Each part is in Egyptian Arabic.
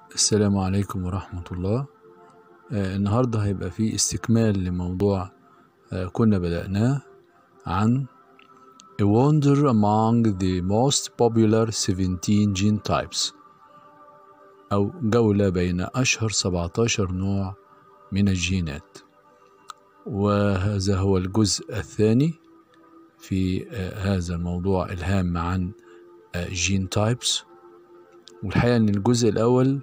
السلام عليكم ورحمة الله آه النهاردة هيبقى فيه استكمال لموضوع آه كنا بدأناه عن A Wander Among the Most Popular 17 Gene Types أو جولة بين أشهر 17 نوع من الجينات وهذا هو الجزء الثاني في آه هذا الموضوع الهام عن جين تايبس والحقيقة إن الجزء الأول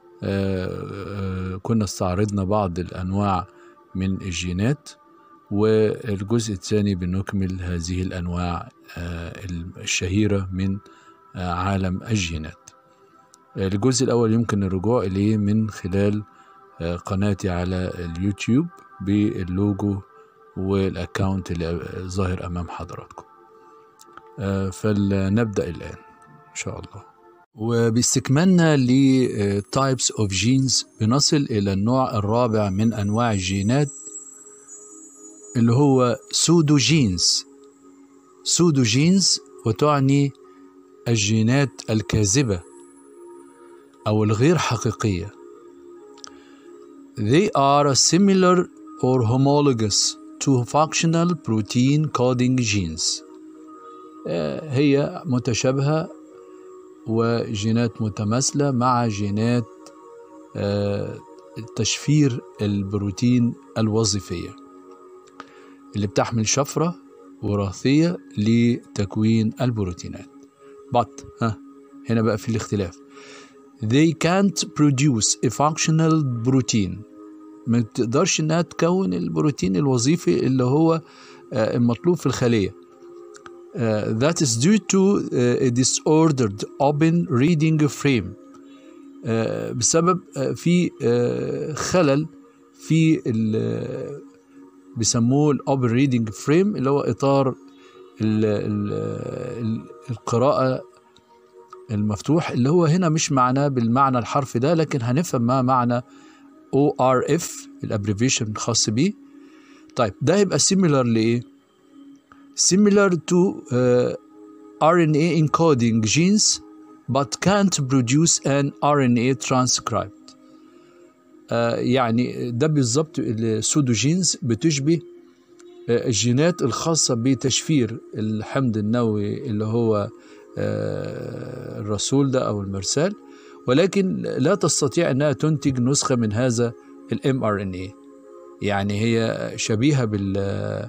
كنا استعرضنا بعض الأنواع من الجينات والجزء الثاني بنكمل هذه الأنواع الشهيرة من عالم الجينات الجزء الأول يمكن الرجوع إليه من خلال قناتي على اليوتيوب باللوجو والأكاونت اللي ظاهر أمام حضراتكم فلنبدأ الآن إن شاء الله وباستكمالنا ل types of genes بنصل إلى النوع الرابع من أنواع الجينات اللي هو سودو جينز سودو جينز وتعني الجينات الكاذبة أو الغير حقيقية They are similar or homologous to functional protein coding genes هي متشابهة وجينات متماثلة مع جينات تشفير البروتين الوظيفية اللي بتحمل شفرة وراثية لتكوين البروتينات but ها هنا بقى في الاختلاف they can't produce a functional protein ما تقدرش انها تكون البروتين الوظيفي اللي هو المطلوب في الخليه Uh, that is due to uh, a disordered open reading frame uh, بسبب في خلل في بيسموه الاوبن ريدنج فريم اللي هو اطار ال ال القراءه المفتوح اللي هو هنا مش معناه بالمعنى الحرفي ده لكن هنفهم ما معنى ORF الابريفيشن الخاص بيه طيب ده هيبقى سيميلر لايه similar to uh, RNA encoding genes but can't produce an RNA transcript uh, يعني ده بالظبط السودوجينز بتشبه uh, الجينات الخاصة بتشفير الحمض النووي اللي هو الرسول ده أو المرسال ولكن لا تستطيع أنها تنتج نسخة من هذا الام ار ان اي يعني هي شبيهة بال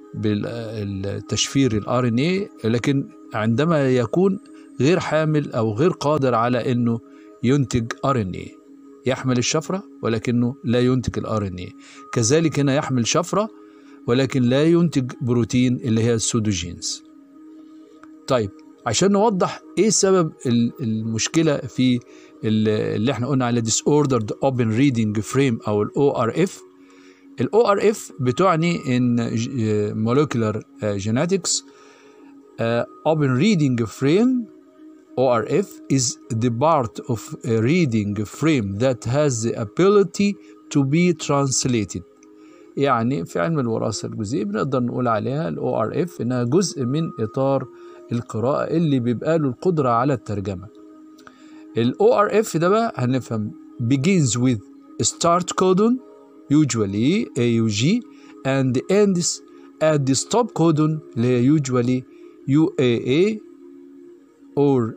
بالتشفير الار ان اي لكن عندما يكون غير حامل او غير قادر على انه ينتج ار ان اي يحمل الشفره ولكنه لا ينتج الار ان اي كذلك هنا يحمل شفره ولكن لا ينتج بروتين اللي هي السودوجينز طيب عشان نوضح ايه سبب المشكله في اللي احنا قلنا على disordered open reading frame او الاو ار اف ال ORF بتعني in molecular genetics uh, open reading frame ORF is the part of a reading frame that has the ability to be translated يعني في علم الوراثة الجزئية بنقدر نقول عليها ال ORF إنها جزء من إطار القراءة اللي بيبقى له القدرة على الترجمة ال ORF ده بقى هنفهم begins with start codon usually AUG and ends at the stop codon اللي هي usually UAA or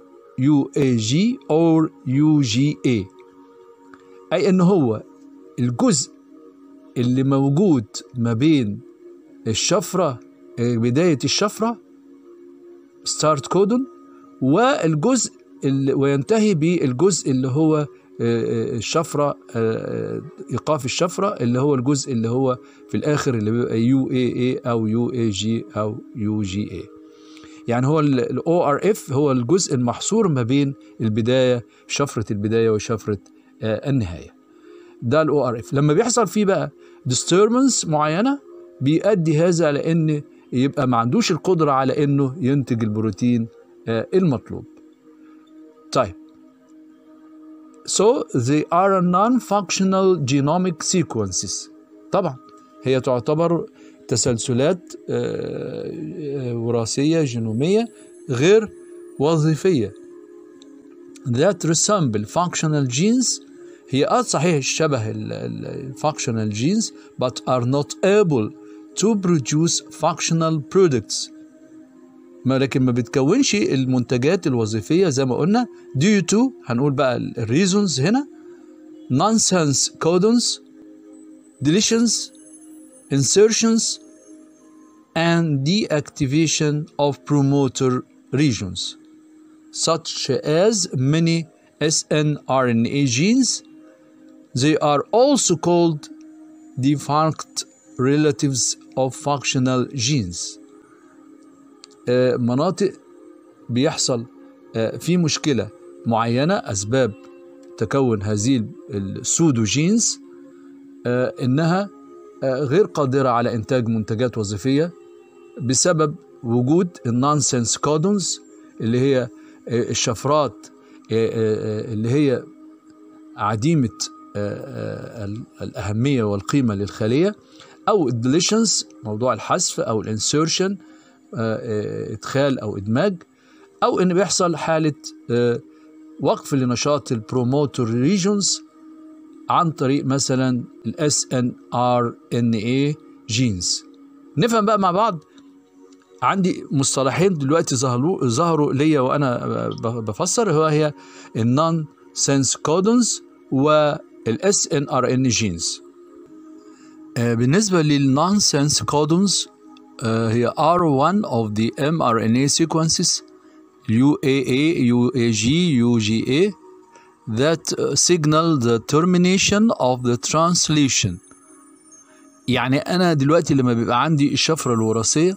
UAG or UGA أي أن هو الجزء اللي موجود ما بين الشفرة بداية الشفرة start codon والجزء اللي وينتهي بالجزء اللي هو الشفرة إيقاف الشفرة اللي هو الجزء اللي هو في الآخر اللي بيبقى يو اي اي أو يو اي جي أو يو جي اي يعني هو الاو ار اف هو الجزء المحصور ما بين البداية شفرة البداية وشفرة النهاية ده الاو ار اف لما بيحصل فيه بقى disturbance معينة بيؤدي هذا على ان يبقى ما عندوش القدرة على انه ينتج البروتين المطلوب طيب So they are non-functional genomic sequences. طبعا هي تعتبر تسلسلات وراثية جينومية غير وظيفية that resemble functional genes هي اه صحيح شبه ال functional genes but are not able to produce functional products ما لكن ما بتكونش المنتجات الوظيفية زي ما قلنا due to هنقول بقى الريزونز هنا nonsense codons deletions insertions and deactivation of promoter regions such as many snRNA genes they are also called defunct relatives of functional genes آه، مناطق بيحصل آه، في مشكلة معينة أسباب تكون هذه السودو جينز آه، إنها آه، غير قادرة على إنتاج منتجات وظيفية بسبب وجود النونسنس كودونز اللي هي آه، الشفرات آه، آه، اللي هي عديمة آه، آه، ال- الأهمية والقيمة للخلية أو الديليشنز موضوع الحذف أو الانسيرشن إدخال أو إدماج أو إن بيحصل حالة آه، وقف لنشاط البروموتور ريجونز عن طريق مثلا الاس ان ار ان اي جينز نفهم بقى مع بعض عندي مصطلحين دلوقتي ظهروا ظهروا ليا وانا ب- بفسر هو هي النون سنس كودونز والاس ان ار ان جينز بالنسبه للنون سنس كودونز هي R1 of the mRNA sequences UAA, UAG, UGA that uh, signal the termination of the translation يعني أنا دلوقتي لما بيبقى عندي الشفرة الوراثية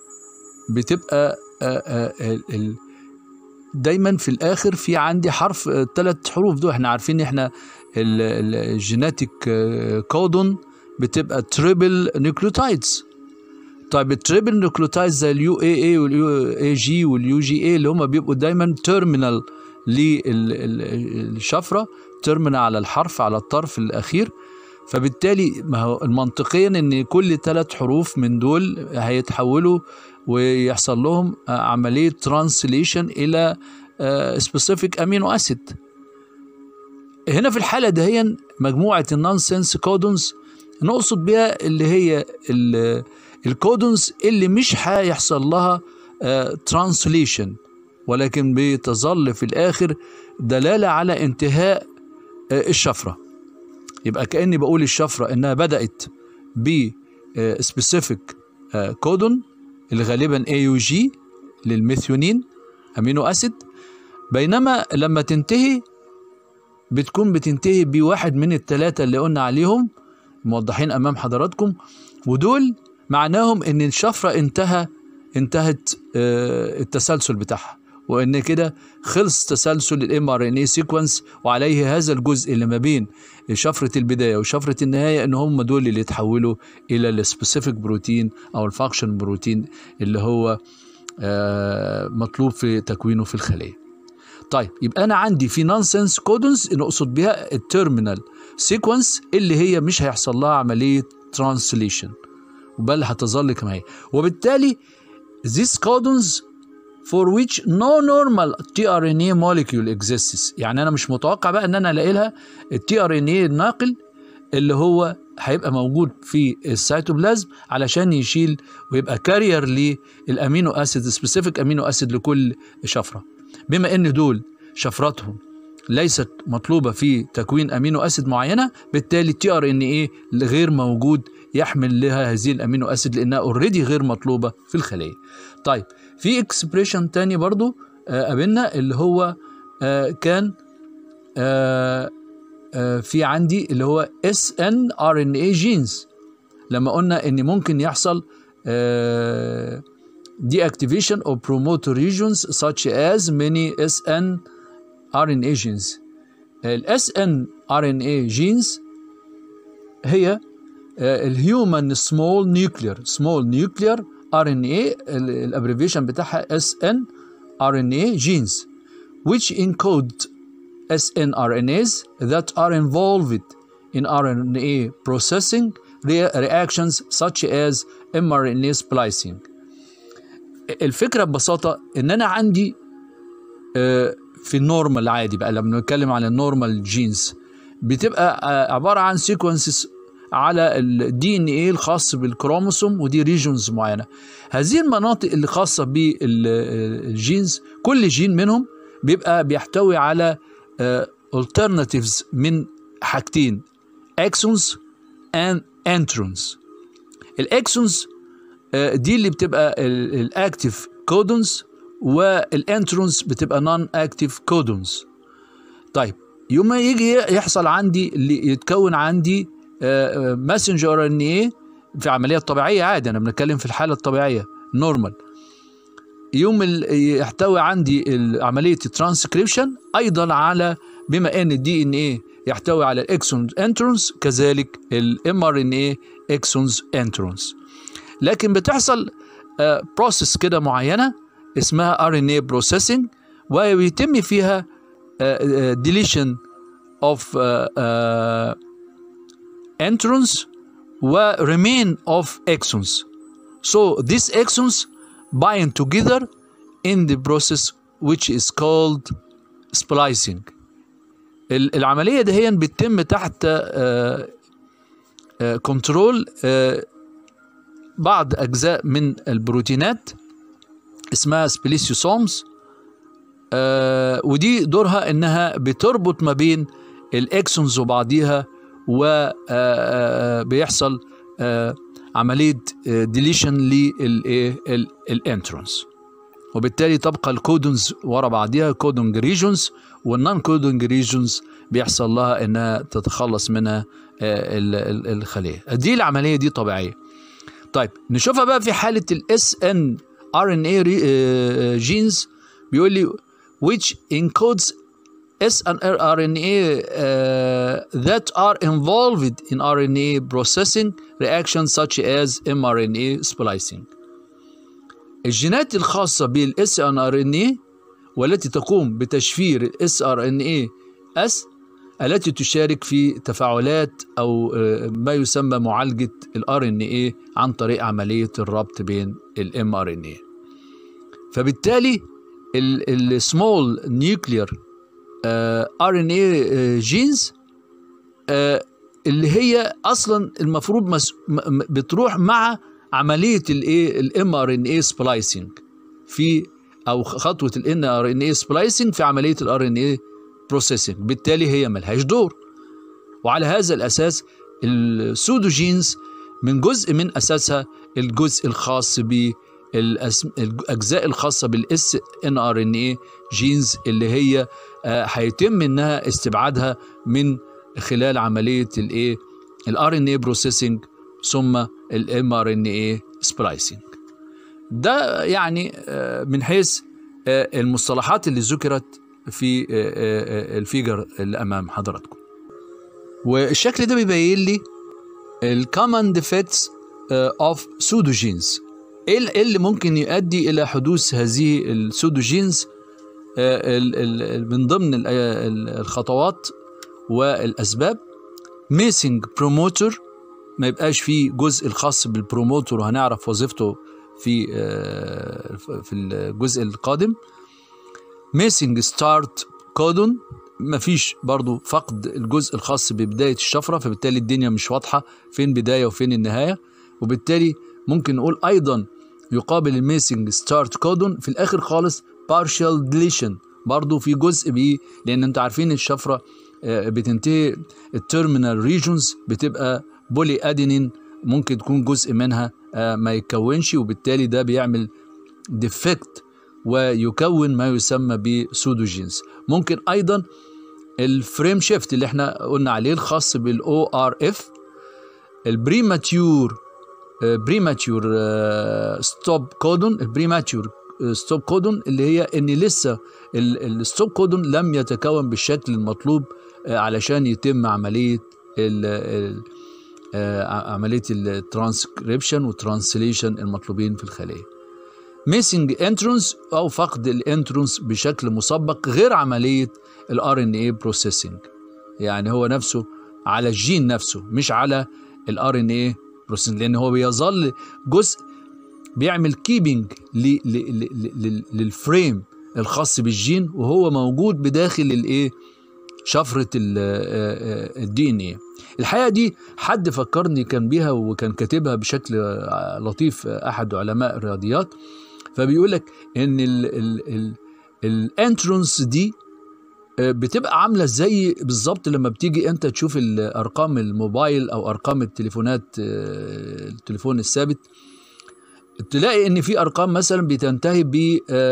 بتبقى آه، آه، ال- ال- دايما في الآخر في عندي حرف ثلاث حروف دول احنا عارفين احنا الجيناتيك كودون بتبقى تريبل نيوكليوتايدز طيب التريبل نيوكليوتايد زي اليو اي اي واليو اي جي واليو جي اي اللي هم بيبقوا دايما تيرمينال للشفره تيرمينال على الحرف على الطرف الاخير فبالتالي ما هو منطقيا ان كل ثلاث حروف من دول هيتحولوا ويحصل لهم آه، عمليه ترانسليشن الى سبيسيفيك امينو اسيد هنا في الحاله دهيا مجموعه النونسنس كودونز نقصد بيها اللي هي ال- الكودونز اللي مش هيحصل لها ترانسليشن ولكن بتظل في الاخر دلاله على انتهاء آه، الشفره يبقى كاني بقول الشفره انها بدات ب سبيسيفيك كودون اللي غالبا اي يو جي للميثيونين امينو اسيد بينما لما تنتهي بتكون بتنتهي بواحد من الثلاثه اللي قلنا عليهم موضحين امام حضراتكم ودول معناهم ان الشفره انتهى انتهت آه، التسلسل بتاعها وان كده خلص تسلسل الام ار ان اي سيكونس وعليه هذا الجزء اللي ما بين شفره البدايه وشفره النهايه ان هم دول اللي يتحولوا الى السبيسيفيك بروتين او الفانكشن بروتين اللي هو آه، مطلوب في تكوينه في الخليه. طيب يبقى انا عندي في نونسنس كودونز نقصد بها التيرمينال سيكونس اللي هي مش هيحصل لها عمليه ترانسليشن بل هتظل كما هي وبالتالي these codons for which no normal tRNA molecule exists يعني انا مش متوقع بقى ان انا الاقي لها التي ار ان اي الناقل اللي هو هيبقى موجود في السيتوبلازم علشان يشيل ويبقى كارير للامينو اسيد سبيسيفيك امينو اسيد لكل شفره بما ان دول شفراتهم ليست مطلوبه في تكوين امينو اسيد معينه بالتالي التي ار ان اي غير موجود يحمل لها هذه الامينو اسيد لانها اوريدي غير مطلوبه في الخليه طيب في اكسبريشن تاني برضو آه، قابلنا اللي هو آه، كان آه، آه، في عندي اللي هو اس ان ار ان اي جينز لما قلنا ان ممكن يحصل آه، deactivation of promoter regions such as many snRNA genes. ال snRNA genes هي الهيومن سمول نيوكلير سمول نيوكلير RNA الابريفيشن بتاعها snRNA genes which encode snRNAs that are involved in RNA processing re- reactions such as mRNA splicing. الفكره ببساطه ان انا عندي آه، في النورمال العادي بقى لما بنتكلم عن النورمال جينز بتبقى آه، عباره عن سيكونسز على الدي ان ايه الخاص بالكروموسوم ودي ريجونز معينه هذه المناطق اللي خاصه بالجينز كل جين منهم بيبقى بيحتوي على alternatives من حاجتين اكسونز and انترونز الاكسونز دي اللي بتبقى الاكتيف كودونز والانترونز بتبقى نون اكتيف كودونز طيب يوم ما يجي يحصل عندي اللي يتكون عندي ماسنجر ار ان ايه في عمليه طبيعيه عادي انا بنتكلم في الحاله الطبيعيه نورمال يوم ال- يحتوي عندي ال- عمليه الترانسكريبشن ايضا على بما ان الدي ان ايه يحتوي على الاكسونز انترونز كذلك الام ار ان ايه اكسونز انترونز لكن بتحصل بروسيس كده معينه اسمها ار ان اي بروسيسنج وبيتم فيها ديليشن اوف entrance و remain of exons. So these exons bind together in the process which is called splicing. ال- العملية دي هي بتتم تحت كنترول بعض أجزاء من البروتينات اسمها سبليسيوسومز آه، ودي دورها انها بتربط ما بين الاكسونز وبعضيها وبيحصل عمليه ديليشن للانترونز وبالتالي تبقى الكودونز ورا بعضيها كودونج ريجونز والنون كودونج ريجونز بيحصل لها انها تتخلص منها آه، ال- ال- الخليه دي العمليه دي طبيعيه طيب نشوفها بقى في حاله الاس ان ار ان اي جينز بيقول لي which encodes snRNA uh, that are involved in RNA processing reactions such as mRNA splicing. الجينات الخاصة بالاس ان ار ان اي والتي تقوم بتشفير الاس ار ان اي اس التي تشارك في تفاعلات او آه، ما يسمى معالجة الار ان اي عن طريق عملية الربط بين الام ار ان اي. فبالتالي السمول نيوكلير ار ان اي جينز اللي هي اصلا المفروض مس... م- م- بتروح مع عمليه الايه الام ار ان اي سبلايسنج في او خطوه الان ار ان اي سبلايسنج في عمليه الار ان اي بروسيسنج بالتالي هي ملهاش دور وعلى هذا الاساس السودوجينز من جزء من اساسها الجزء الخاص ب الاجزاء الخاصه بالاس ان ار ان اي جينز اللي هي آه، هيتم انها استبعادها من خلال عمليه الايه الار ان اي بروسيسنج ثم الام ار ان اي سبلايسنج ده يعني آه، من حيث آه، المصطلحات اللي ذكرت في آه، آه، آه، الفيجر اللي امام حضراتكم والشكل ده بيبين لي الكومن ديفكتس اوف سودوجينز ايه ال- إيه اللي ممكن يؤدي الى حدوث هذه السودوجينز آه، ال- ال- ال- من ضمن ال- ال- الخطوات والاسباب ميسنج بروموتر ما يبقاش فيه جزء الخاص بالبروموتر وهنعرف وظيفته في آه، في الجزء القادم ميسنج ستارت كودون مفيش برضو فقد الجزء الخاص ببداية الشفرة فبالتالي الدنيا مش واضحة فين بداية وفين النهاية وبالتالي ممكن نقول أيضا يقابل الميسنج ستارت كودون في الآخر خالص partial deletion برضو في جزء بيه لأن انتوا عارفين الشفرة آه، بتنتهي التيرمينال ريجونز بتبقى بولي ادينين ممكن تكون جزء منها آه، ما يتكونش وبالتالي ده بيعمل ديفكت ويكون ما يسمى بسودوجينز ممكن ايضا الفريم شيفت اللي احنا قلنا عليه الخاص بالاو ار اف البريماتيور بريماتيور ستوب كودون البريماتيور ستوب كودون اللي هي ان لسه الستوب كودون لم يتكون بالشكل المطلوب آه، علشان يتم عمليه ال ال آه، عمليه الترانسكريبشن والترانسليشن المطلوبين في الخليه ميسنج انترونس او فقد الانترونس بشكل مسبق غير عمليه الار ان اي بروسيسنج يعني هو نفسه على الجين نفسه مش على الار ان اي بروسيسنج لان هو بيظل جزء بيعمل كيبنج للفريم الخاص بالجين وهو موجود بداخل الايه شفرة الدي ان ايه الحقيقة دي حد فكرني كان بيها وكان كاتبها بشكل لطيف أحد علماء الرياضيات فبيقول لك إن الانترونس دي بتبقى عامله زي بالظبط لما بتيجي انت تشوف الارقام الموبايل او ارقام التليفونات التليفون الثابت تلاقي ان في ارقام مثلا بتنتهي ب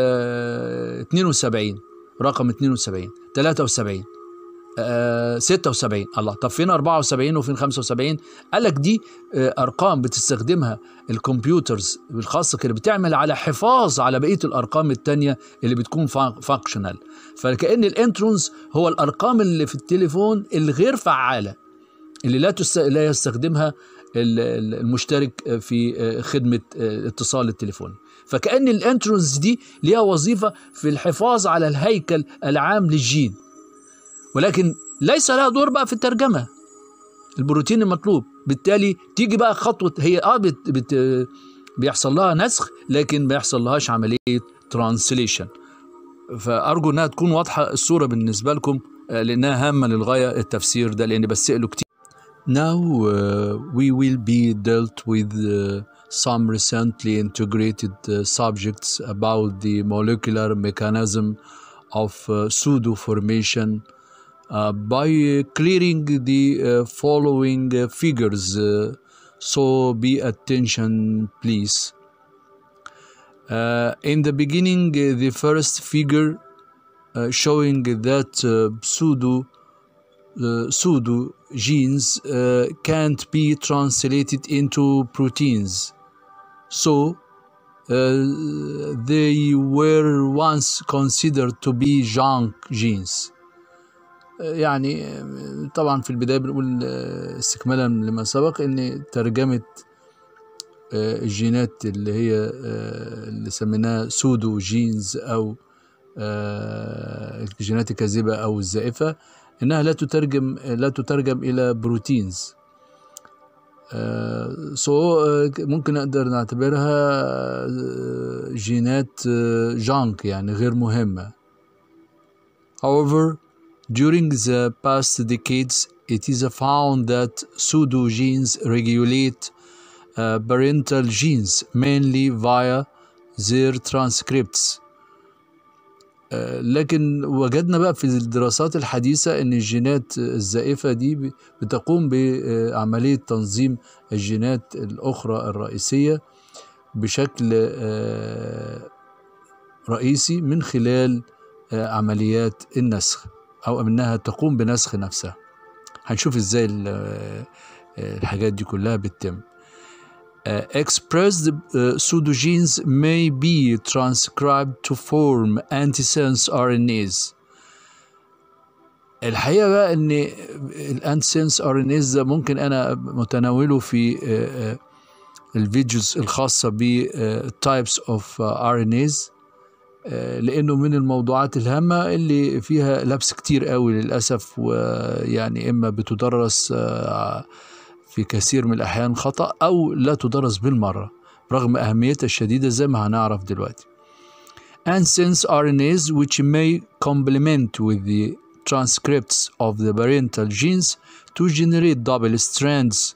72 رقم 72 73 آه 76 الله طب فين 74 وفين 75 قال لك دي آه ارقام بتستخدمها الكمبيوترز الخاصه كده بتعمل على حفاظ على بقيه الارقام الثانيه اللي بتكون فانكشنال فكأن الانترونز هو الارقام اللي في التليفون الغير فعاله اللي لا تست... لا يستخدمها المشترك في خدمه اتصال التليفون فكأن الانترونز دي ليها وظيفه في الحفاظ على الهيكل العام للجين ولكن ليس لها دور بقى في الترجمة البروتين المطلوب بالتالي تيجي بقى خطوة هي اه بت بت بيحصل لها نسخ لكن ما يحصل لهاش عملية ترانسليشن فأرجو أنها تكون واضحة الصورة بالنسبة لكم لأنها هامة للغاية التفسير ده لأن بسأله كتير Now uh, we will be dealt with uh, some recently integrated uh, subjects about the molecular mechanism of uh, pseudo formation uh, by clearing the uh, following uh, figures. Uh, so be attention, please. Uh, in the beginning, uh, the first figure uh, showing that uh, pseudo uh, pseudo genes uh, can't be translated into proteins. So uh, they were once considered to be junk genes. يعني طبعا في البداية بنقول استكمالا لما سبق ان ترجمة الجينات اللي هي اللي سميناها سودو جينز او الجينات الكاذبة او الزائفة انها لا تترجم لا تترجم الى بروتينز سو ممكن نقدر نعتبرها جينات جانك يعني غير مهمة however During the past decades, it is found that pseudogenes regulate uh, parental genes mainly via their transcripts. Uh, لكن وجدنا بقى في الدراسات الحديثة أن الجينات الزائفة دي بتقوم بعملية تنظيم الجينات الأخرى الرئيسية بشكل uh, رئيسي من خلال عمليات النسخ او انها تقوم بنسخ نفسها هنشوف ازاي الحاجات دي كلها بتتم uh, expressed uh, pseudogenes may be transcribed to form antisense RNAs الحقيقة بقى ان الانتسنس RNAs ده ممكن انا متناوله في uh, الفيديوز الخاصة ب types of RNAs لانه من الموضوعات الهامه اللي فيها لبس كتير قوي للاسف ويعني اما بتدرس في كثير من الاحيان خطا او لا تدرس بالمره رغم اهميتها الشديده زي ما هنعرف دلوقتي ansense RNAs which may complement with the transcripts of the parental genes to generate double strands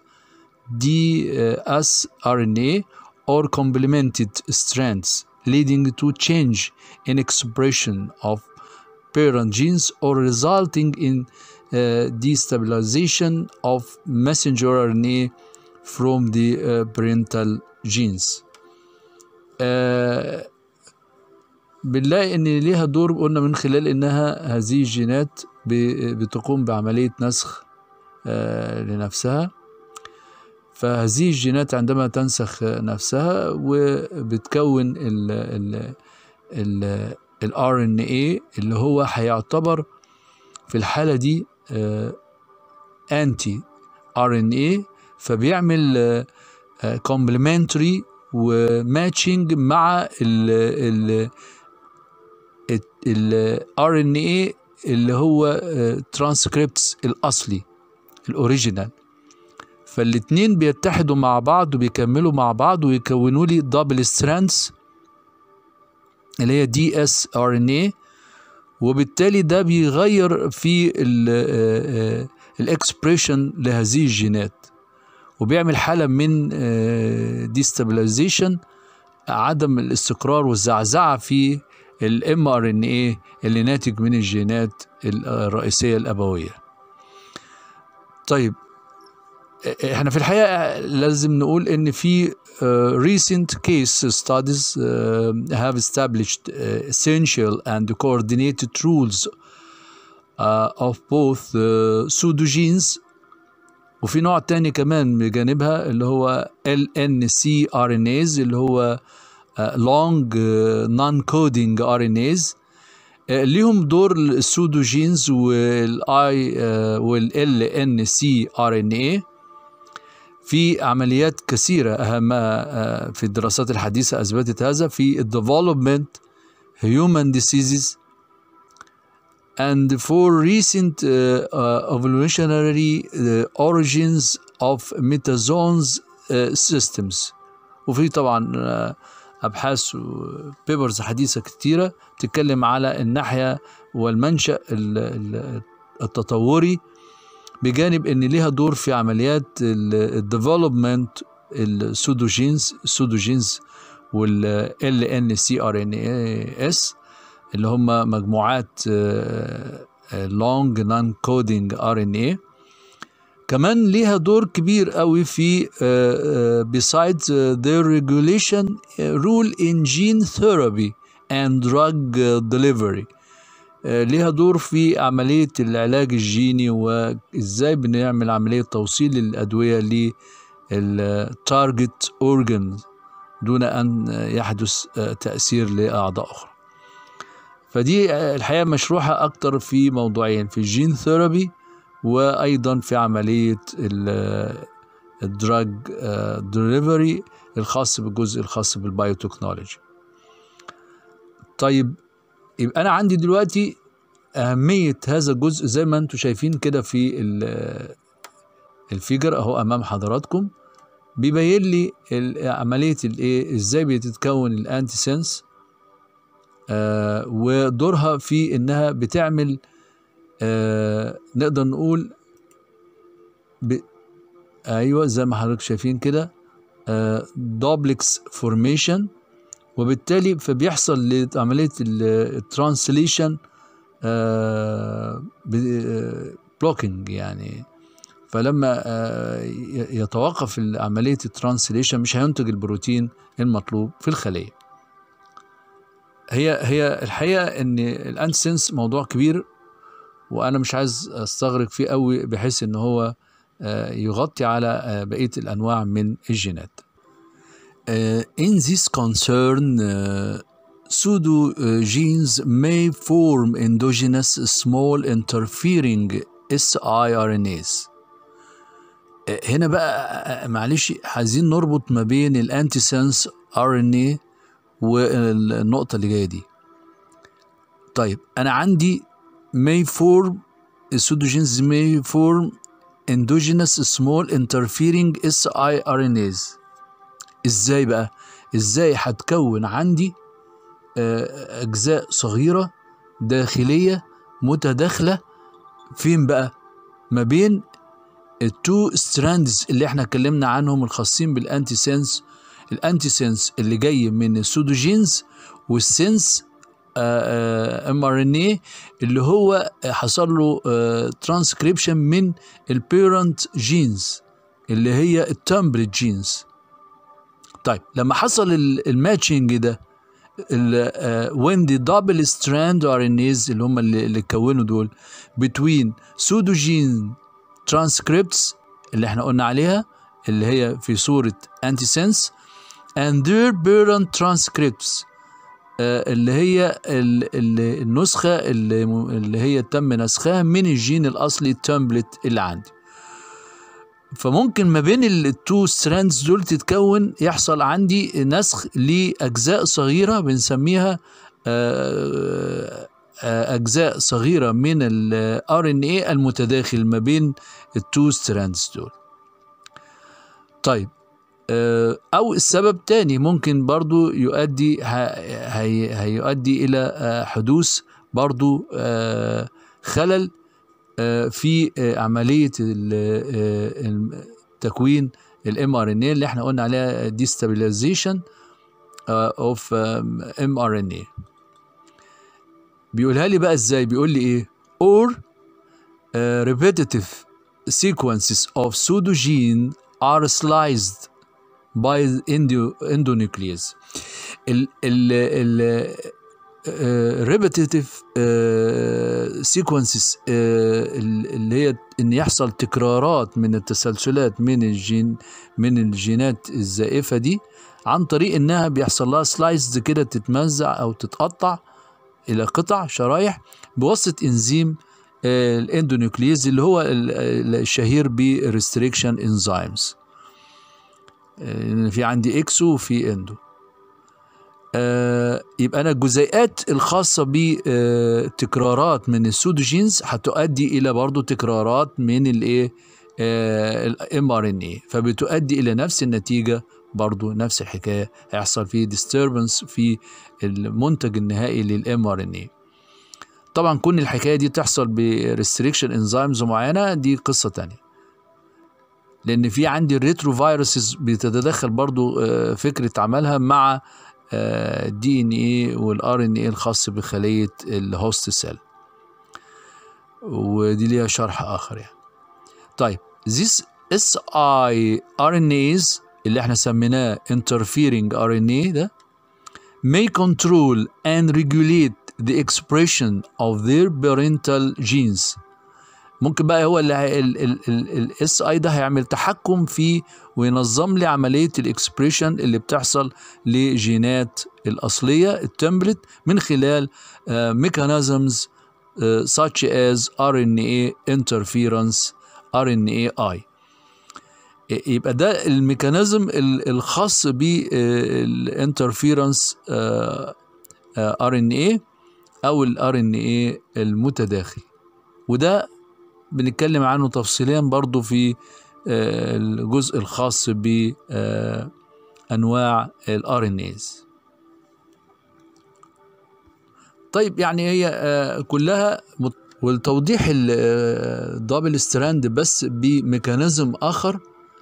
dsRNA or complemented strands leading to change in expression of parent genes or resulting in uh, destabilization of messenger RNA from the uh, parental genes. Uh, بنلاقي ان ليها دور قلنا من خلال انها هذه الجينات بتقوم بعمليه نسخ لنفسها فهذه الجينات عندما تنسخ نفسها وبتكون ال ال ال ال RNA اللي هو هيعتبر في الحالة دي انتي RNA فبيعمل كومبلمنتري وماتشنج مع ال ال ال RNA اللي هو ترانسكريبتس الأصلي الأوريجينال فالاتنين بيتحدوا مع بعض وبيكملوا مع بعض ويكونوا لي دبل ستراندز اللي هي دي اس ار ان اي وبالتالي ده بيغير في الاكسبريشن لهذه الجينات وبيعمل حالة من ديستابلايزيشن عدم الاستقرار والزعزعة في الام ار ان اي اللي ناتج من الجينات الرئيسية الأبوية طيب احنا في الحقيقة لازم نقول ان في uh, recent case studies uh, have established uh, essential and coordinated rules uh, of both uh, pseudogenes وفي نوع تاني كمان بجانبها اللي هو LNC RNAs اللي هو uh, long uh, non-coding RNAs uh, ليهم دور السودوجينز والاي والال ان سي ار ان اي في عمليات كثيرة أهمها في الدراسات الحديثة أثبتت هذا في الديفلوبمنت human diseases and for recent uh, uh, evolutionary uh, origins of metazones uh, systems وفي طبعا uh, أبحاث وبيبرز حديثة كتيرة تتكلم على الناحية والمنشأ التطوري بجانب ان ليها دور في عمليات الديفلوبمنت السودوجينز السودوجينز وال ان سي ار ان اس اللي هم مجموعات لونج نون كودينج ار ان اي كمان ليها دور كبير قوي في besides their regulation rule in gene therapy and drug delivery ليها دور في عملية العلاج الجيني وإزاي بنعمل عملية توصيل الأدوية للتارجت أورجن دون أن يحدث تأثير لأعضاء أخرى فدي الحقيقة مشروحة أكتر في موضوعين في الجين ثيرابي وأيضا في عملية الدراج دليفري الخاص بالجزء الخاص بالبايوتكنولوجي طيب يبقى انا عندي دلوقتي اهميه هذا الجزء زي ما انتم شايفين كده في الفيجر اهو امام حضراتكم بيبين لي عمليه الايه ازاي بتتكون الانتي سنس آه ودورها في انها بتعمل آه نقدر نقول ب... ايوه زي ما حضرتك شايفين كده آه دوبلكس فورميشن وبالتالي فبيحصل لعملية الترانسليشن بلوكينج يعني فلما يتوقف عملية الترانسليشن مش هينتج البروتين المطلوب في الخلية هي هي الحقيقة ان الانسنس موضوع كبير وانا مش عايز استغرق فيه قوي بحيث ان هو يغطي على بقية الانواع من الجينات Uh, in this concern, uh, pseudogenes may form endogenous small interfering siRNAs. Uh, هنا بقى معلش عايزين نربط ما بين الانتي سنس ار ان اي والنقطة اللي جاية دي. طيب أنا عندي may form pseudogenes may form endogenous small interfering siRNAs. ازاي بقى ازاي هتكون عندي اجزاء صغيره داخليه متداخله فين بقى ما بين التو ستراندز اللي احنا اتكلمنا عنهم الخاصين بالانتي سنس الانتي سنس اللي جاي من السودوجينز والسنس ام ار ان اي اللي هو حصل له ترانسكريبشن من البيرنت جينز اللي هي التمبلت جينز طيب لما حصل الماتشنج ده when the double strand RNAs اللي هم اللي, اللي كونوا دول between pseudogene transcripts اللي احنا قلنا عليها اللي هي في صورة antisense and their parent transcripts آه اللي هي النسخة اللي, اللي هي تم نسخها من الجين الأصلي التمبلت اللي عندي فممكن ما بين التو ستراندز دول تتكون يحصل عندي نسخ لاجزاء صغيره بنسميها اجزاء صغيره من الار ان اي المتداخل ما بين التو ستراندز دول طيب آه، او السبب تاني ممكن برضو يؤدي ه- هي هيؤدي الى آه، حدوث برضو آه، خلل آه، في آه، عمليه ال- آه، الم- تكوين الام ار ان اي اللي احنا قلنا عليها ديستابيلايزيشن اوف ام ار ان اي بيقولها لي بقى ازاي بيقول لي ايه or uh, repetitive sequences of pseudogene are sliced by the endo, endonuclease ال ال ال uh, repetitive uh, sequences uh, ال- اللي هي ان يحصل تكرارات من التسلسلات من الجين من الجينات الزائفه دي عن طريق انها بيحصل لها سلايسز كده تتمزع او تتقطع الى قطع شرايح بواسطه انزيم آه، الاندونيوكليز اللي هو ال- ال- الشهير بريستريكشن انزيمز في عندي اكسو وفي اندو آه، يبقى انا الجزيئات الخاصه بتكرارات من السودوجينز هتؤدي الى برضو تكرارات من الايه الام ار ان اي فبتؤدي الى نفس النتيجه برضو نفس الحكايه هيحصل فيه disturbance في المنتج النهائي للام ار ان اي طبعا كون الحكايه دي تحصل بريستريكشن انزيمز معينه دي قصه تانية لان في عندي الريترو فيروسز بتتدخل برضو آه، فكره عملها مع الدي ان اي والار ان اي الخاص بخليه الهوست سيل ودي ليها شرح اخر يعني طيب this siRNAs اللي احنا سميناه interfering RNA ده may control and regulate the expression of their parental genes ممكن بقى هو اللي الاس اي ده هيعمل تحكم في وينظم لي عمليه الاكسبريشن اللي بتحصل لجينات الاصليه التمبلت من خلال ميكانيزمز such as RNA interference RNAi يبقى ده الميكانيزم ال- الخاص بالانترفيرنس ار ان اي او الار ان اي المتداخل وده بنتكلم عنه تفصيليا برضو في آه، الجزء الخاص بانواع الار ان ايز طيب يعني هي آه، كلها مت- والتوضيح الدبل ستراند بس بميكانيزم اخر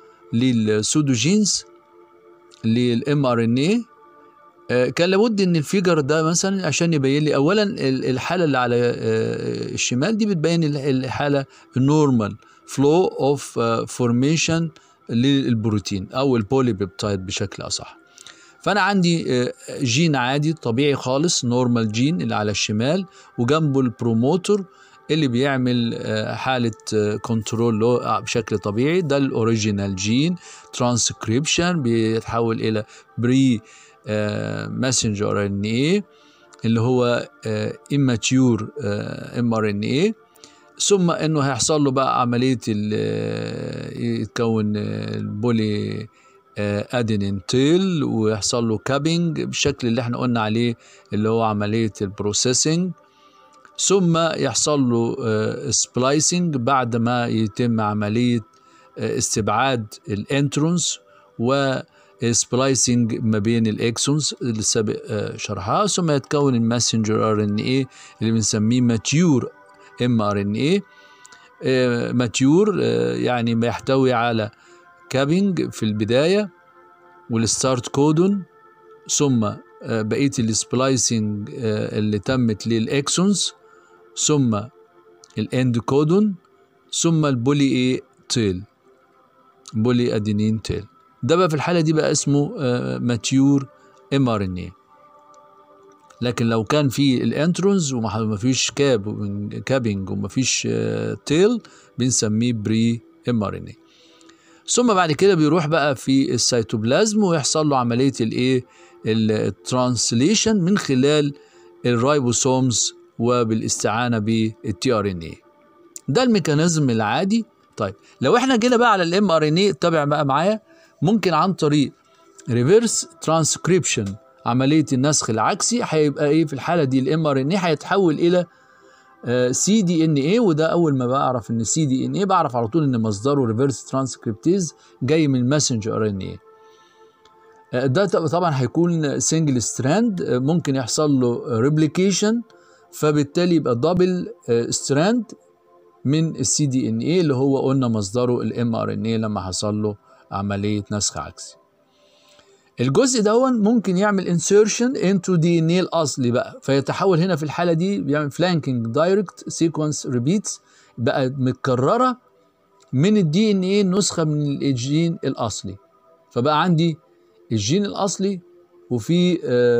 للسودوجينز للام ار ان اي كان لابد ان الفيجر ده مثلا عشان يبين لي اولا ال- الحاله اللي على آه، الشمال دي بتبين ال- الحاله النورمال فلو اوف فورميشن للبروتين او البولي بيبتايد بشكل اصح فانا عندي آه، جين عادي طبيعي خالص نورمال جين اللي على الشمال وجنبه البروموتور اللي بيعمل آه، حاله كنترول له بشكل طبيعي ده الاوريجينال جين ترانسكريبشن بيتحول الى بري ماسنجر ار ان اي اللي هو اماتيور ام ار ان اي ثم انه هيحصل له بقى عمليه ال- آه، يتكون آه، البولي آه، ادينين تيل ويحصل له كابينج بالشكل اللي احنا قلنا عليه اللي هو عمليه البروسيسنج ثم يحصل له سبلايسنج بعد ما يتم عمليه آه، استبعاد الانترونز و سبلايسنج ما بين الاكسونز اللي سابق آه، شرحها ثم يتكون الماسنجر ار ان اي اللي بنسميه ماتيور ام ار ان اي ماتيور يعني ما يحتوي على كابينج في البدايه والستارت كودون ثم آه، بقيه السبلايسنج آه، اللي تمت للاكسونز ثم الاند كودون ثم البولي اي تيل بولي ادينين تيل ده بقى في الحاله دي بقى اسمه ماتيور ام ار ان اي لكن لو كان في الانترونز وما فيش كاب كابينج وما فيش تيل بنسميه بري ام ار ان اي ثم بعد كده بيروح بقى في السيتوبلازم ويحصل له عمليه الايه الترانسليشن من خلال الرايبوسومز وبالاستعانه بالتي ار ان اي ده الميكانيزم العادي طيب لو احنا جينا بقى على الام ار ان اي تابع بقى معايا ممكن عن طريق ريفيرس ترانسكريبشن عمليه النسخ العكسي هيبقى ايه في الحاله دي الام ار ان اي هيتحول الى سي دي ان اي وده اول ما بعرف ان سي دي ان اي بعرف على طول ان مصدره ريفيرس ترانسكريبتيز جاي من الماسنجر ار ان اي آه، ده ط- طبعا هيكون سنجل ستراند ممكن يحصل له ريبليكيشن فبالتالي يبقى دبل ستراند من السي دي ان اي اللي هو قلنا مصدره الام ار ان اي لما حصل له عمليه نسخ عكسي الجزء ده ممكن يعمل انسيرشن انتو دي ان اي الاصلي بقى فيتحول هنا في الحاله دي بيعمل فلانكينج دايركت سيكونس ريبيتس بقى متكرره من الدي ان اي نسخه من الجين الاصلي فبقى عندي الجين الاصلي وفي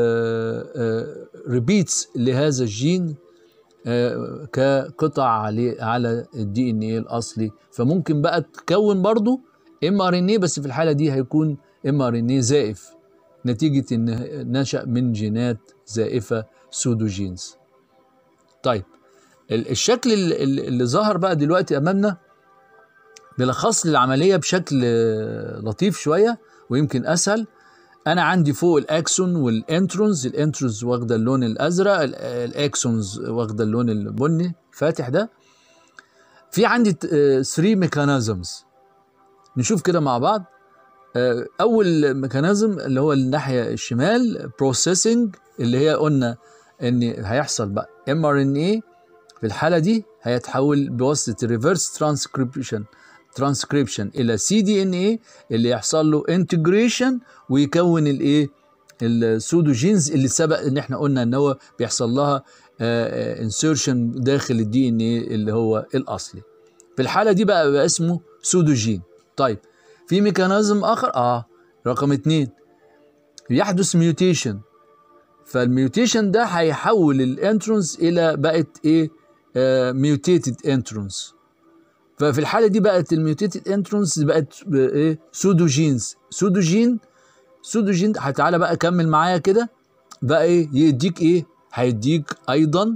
ريبيتس لهذا الجين آه، كقطع عليه على الدي ان ايه الاصلي فممكن بقى تكون برضو ام ار ان ايه بس في الحاله دي هيكون ام ار ان ايه زائف نتيجه ان نشا من جينات زائفه سودوجينز طيب ال- الشكل ال- ال- اللي ظهر بقى دلوقتي امامنا بيلخص لي العمليه بشكل آه، لطيف شويه ويمكن اسهل انا عندي فوق الاكسون والانترونز الانترونز واخده اللون الازرق ال- الاكسونز واخده اللون البني الفاتح ده في عندي 3 ميكانيزمز نشوف كده مع بعض آه، اول ميكانيزم اللي هو الناحيه الشمال بروسيسنج اللي هي قلنا ان هيحصل بقى ام ار ان اي في الحاله دي هيتحول بواسطه ريفرس ترانسكريبشن ترانسكريبشن الى سي دي ان اي اللي يحصل له انتجريشن ويكون الايه السودوجينز اللي سبق ان احنا قلنا ان هو بيحصل لها انسيرشن داخل الدي ان اي اللي هو الاصلي في الحاله دي بقى, بقى اسمه سودوجين طيب في ميكانيزم اخر اه رقم اتنين يحدث ميوتيشن فالميوتيشن ده هيحول الانترونز الى بقت ايه ميوتيتد انترونز ففي الحاله دي بقت الميوتيتد انترونز بقت ب- ايه سودوجينز سودوجين سودوجين تعالى بقى كمل معايا كده بقى ايه يديك ايه هيديك ايضا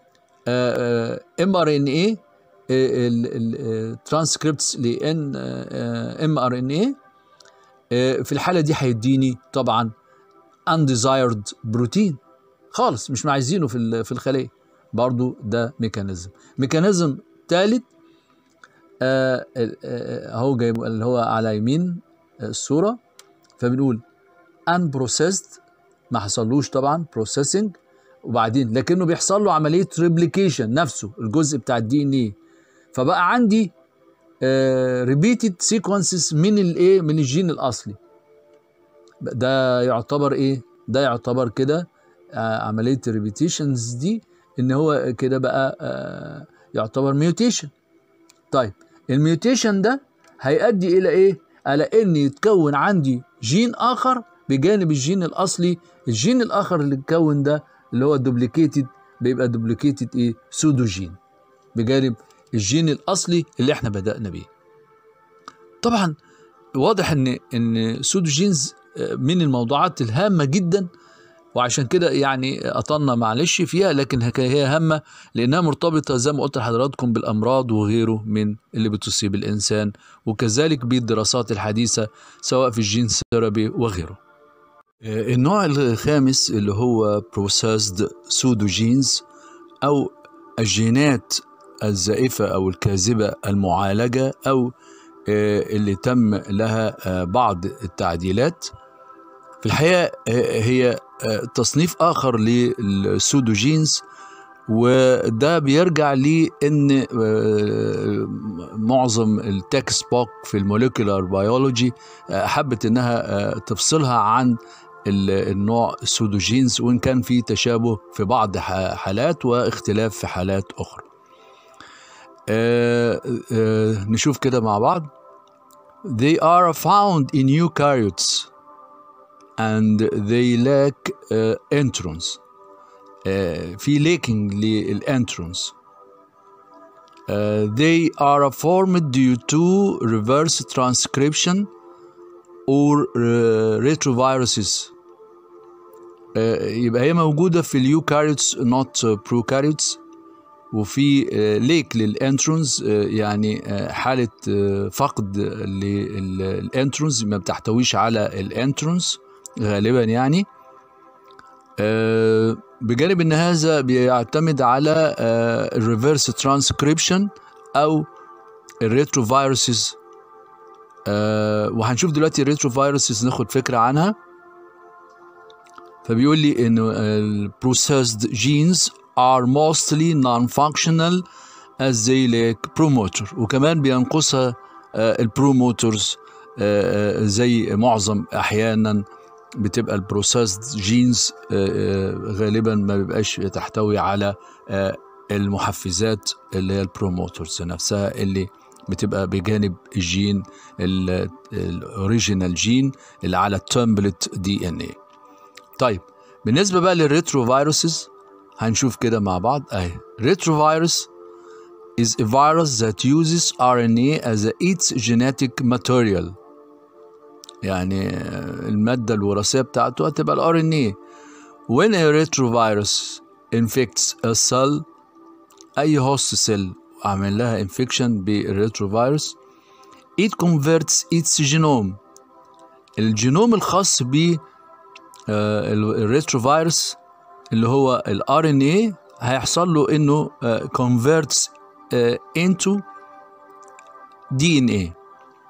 ام ار ان اي الترانسكريبتس لان ام ار ان اي في الحاله دي هيديني طبعا undesired بروتين خالص مش عايزينه في ال- في الخليه برضو ده ميكانيزم ميكانيزم ثالث آه، آه، اهو جايب اللي هو على يمين الصوره فبنقول unprocessed ما حصلوش طبعا processing وبعدين لكنه بيحصل له عمليه ريبليكيشن نفسه الجزء بتاع الدي ان ايه فبقى عندي ريبيتد سيكونسز من الايه من الجين الاصلي ده يعتبر ايه ده يعتبر كده آه، عمليه الريبيتيشنز دي ان هو كده بقى آه، يعتبر ميوتيشن طيب الميوتيشن ده هيؤدي الى ايه على ان يتكون عندي جين اخر بجانب الجين الاصلي الجين الاخر اللي اتكون ده اللي هو دوبليكيتد بيبقى دوبليكيتد ايه سودوجين بجانب الجين الاصلي اللي احنا بدانا بيه طبعا واضح ان ان سودوجينز آه، من الموضوعات الهامه جدا وعشان كده يعني قطنا معلش فيها لكن هك- هي هامه لانها مرتبطه زي ما قلت لحضراتكم بالامراض وغيره من اللي بتصيب الانسان وكذلك بالدراسات الحديثه سواء في الجين ثيرابي وغيره. آه، النوع الخامس اللي هو processed pseudogenes او الجينات الزائفه او الكاذبه المعالجه او آه، اللي تم لها آه، بعض التعديلات في الحقيقه آه، هي آه، تصنيف اخر للسودوجينز وده بيرجع لان آه، معظم التكست بوك في الموليكولار بيولوجي حبت انها آه، تفصلها عن ال- النوع السودوجينز وان كان في تشابه في بعض ح- حالات واختلاف في حالات اخرى آه، آه، نشوف كده مع بعض They are found in eukaryotes and they lack uh, entrance uh, في lacking للانترونس uh, they are formed due to reverse transcription or uh, retroviruses uh, يبقى هي موجودة في اليوكاريوتس not uh, prokaryotes وفي ليك للانترونز يعني آه، حالة آه، فقد للانترونز ما بتحتويش على الانترونز غالبا يعني آه، بجانب ان هذا بيعتمد على الريفرس ترانسكريبشن او الريتروفيروسز وهنشوف دلوقتي الريتروفيروسز ناخد فكرة عنها فبيقول لي ان ال processed genes are mostly non-functional as they lack promoter وكمان بينقصها البروموترز زي معظم احيانا بتبقى البروسيسد جينز غالبا ما بيبقاش تحتوي على آه، المحفزات اللي هي البروموترز نفسها اللي بتبقى بجانب الجين الاوريجينال جين اللي على التمبلت دي ان اي طيب بالنسبه بقى للريترو فيروسز هنشوف كده مع بعض اهي ريترو فيروس is a virus that uses RNA as its genetic material يعني آه، المادة الوراثية بتاعته هتبقى ال RNA when a retrovirus infects a cell أي host cell عمل لها infection بالريتروفيروس it converts its genome الجينوم الخاص ب آه، ال- الريتروفيروس اللي هو ال RNA هيحصل له انه آه، converts آه، into DNA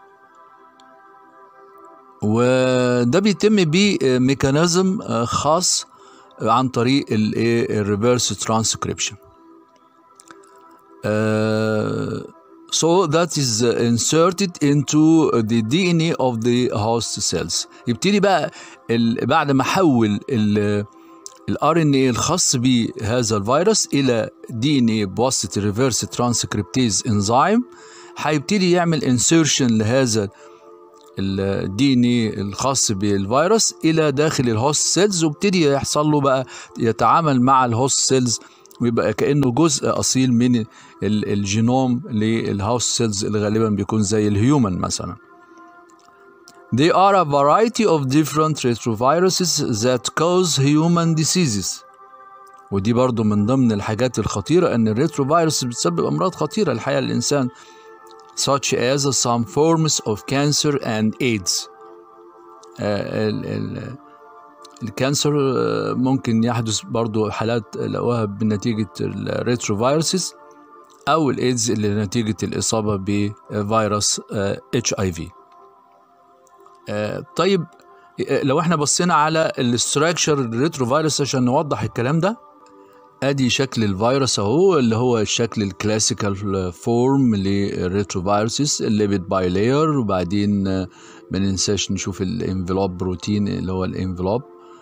وده بيتم بميكانيزم آه، خاص عن طريق الريفرس ترانسكريبشن so that is inserted into the DNA of the host cells يبتدي بقى ال- بعد ما حول ال الار ان اي الخاص بهذا الفيروس الى دي ان اي بواسطه الريفرس ترانسكريبتيز انزيم هيبتدي يعمل انسيرشن لهذا الدي ان اي الخاص بالفيروس الى داخل الهوست سيلز وابتدي يحصل له بقى يتعامل مع الهوست سيلز ويبقى كانه جزء اصيل من ال- الجينوم للهوست سيلز اللي غالبا بيكون زي الهيومن مثلا They are a variety of different retroviruses that cause human diseases. ودي برضو من ضمن الحاجات الخطيرة أن الريتروفيروس بتسبب أمراض خطيرة الحقيقة للإنسان such as some forms of cancer and AIDS. آه، ال- ال- الكانسر آه، ممكن يحدث برضو حالات لقوها بنتيجة الريتروفيروسز أو الإيدز اللي نتيجة الإصابة بفيروس اتش اي في طيب آه، لو احنا بصينا على الاستراكشر الريتروفيروس عشان نوضح الكلام ده ادي شكل الفيروس اهو اللي هو الشكل الكلاسيكال فورم للريتروفيروسز الليبيد باي لاير وبعدين آه، ما ننساش نشوف الانفلوب بروتين اللي هو الانفلوب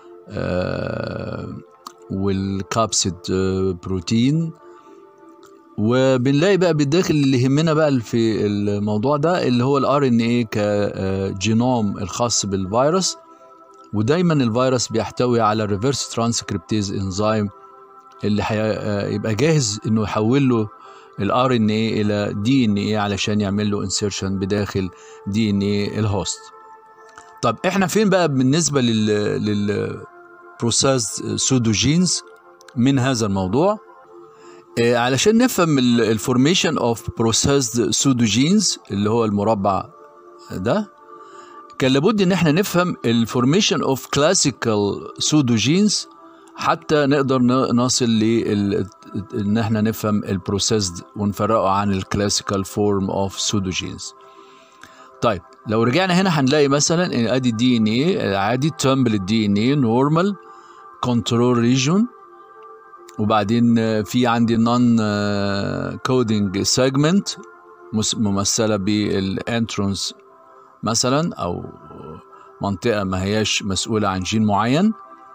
آه والكابسيد آه بروتين وبنلاقي بقى بالداخل اللي يهمنا بقى في الموضوع ده اللي هو الار ان اي كجينوم الخاص بالفيروس ودايما الفيروس بيحتوي على ريفرس ترانسكريبتيز انزيم اللي هيبقى جاهز انه يحول له الار ان اي الى دي ان اي علشان يعمل له انسيرشن بداخل دي ان اي الهوست طب احنا فين بقى بالنسبه لل لل بروسيسد سودوجينز من هذا الموضوع آه، علشان نفهم الفورميشن اوف بروسيسد سودوجينز اللي هو المربع ده كان لابد ان احنا نفهم الفورميشن اوف كلاسيكال سودوجينز حتى نقدر ن- نصل ل ان احنا نفهم البروسيسد ونفرقه عن الكلاسيكال فورم اوف سودوجينز طيب لو رجعنا هنا هنلاقي مثلا ان ادي الدي ان اي عادي تمبل الدي ان اي نورمال كنترول ريجون وبعدين آه، في عندي نون كودينج سيجمنت ممثله بالانترونز مثلا او منطقه ما هياش مسؤوله عن جين معين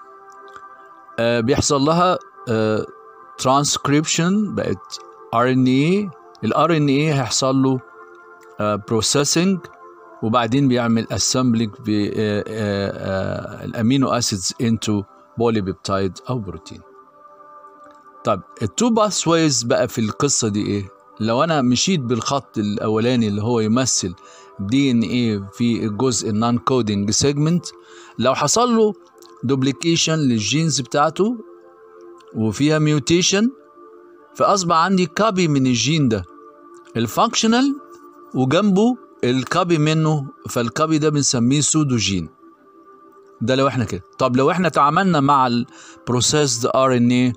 آه، بيحصل لها ترانسكريبشن بقت ار ان اي الار ان اي هيحصل له بروسيسنج وبعدين بيعمل اسمبلينج بالامينو اسيدز انتو بوليبيبتايد او بروتين طب التو باث ويز بقى في القصه دي ايه لو انا مشيت بالخط الاولاني اللي هو يمثل دي ان ايه في الجزء النون كودنج سيجمنت لو حصل له دوبليكيشن للجينز بتاعته وفيها ميوتيشن فاصبح عندي كابي من الجين ده الفانكشنال وجنبه الكابي منه فالكابي ده بنسميه سودو جين ده لو احنا كده طب لو احنا تعاملنا مع البروسيسد ار ان ايه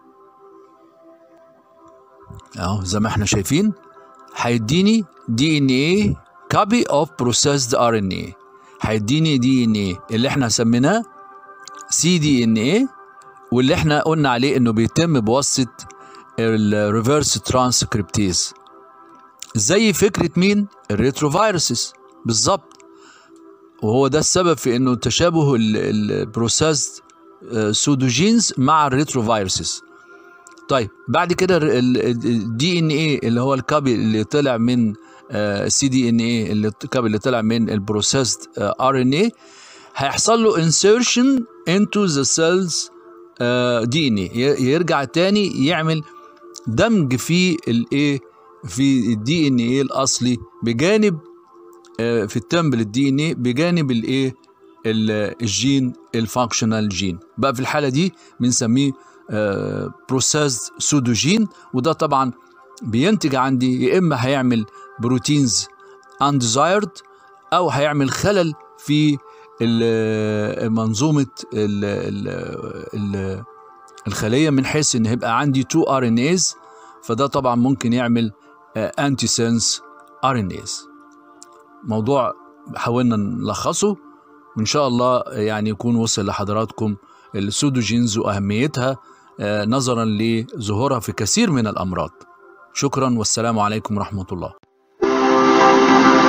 اهو زي ما احنا شايفين هيديني دي ان ايه كابي اوف بروسيسد ار ان ايه هيديني دي ان ايه اللي احنا سميناه سي دي ان ايه واللي احنا قلنا عليه انه بيتم بواسطه الريفرس ترانسكريبتيز زي فكره مين الريتروفيروسز بالظبط وهو ده السبب في انه تشابه البروسيسد سودوجينز مع الريتروفيروسز طيب بعد كده الدي ان ايه اللي هو الكابي اللي طلع من سي دي ان ايه اللي الكابي اللي طلع من البروسيسد ار ان ايه هيحصل له انسيرشن انتو ذا سيلز دي ان ايه يرجع تاني يعمل دمج في الايه في الدي ان ايه الاصلي بجانب في التمبل الدي ان ايه بجانب الايه الجين الفانكشنال جين بقى في الحاله دي بنسميه بروسيسد سودوجين وده طبعا بينتج عندي يا اما هيعمل بروتينز انديزايرد او هيعمل خلل في منظومه ال ال ال الخليه من حيث ان هيبقى عندي 2 ار ان ايز فده طبعا ممكن يعمل انتي سنس ار ان ايز موضوع حاولنا نلخصه وان شاء الله يعني يكون وصل لحضراتكم السودوجينز واهميتها نظرا لظهورها في كثير من الامراض شكرا والسلام عليكم ورحمه الله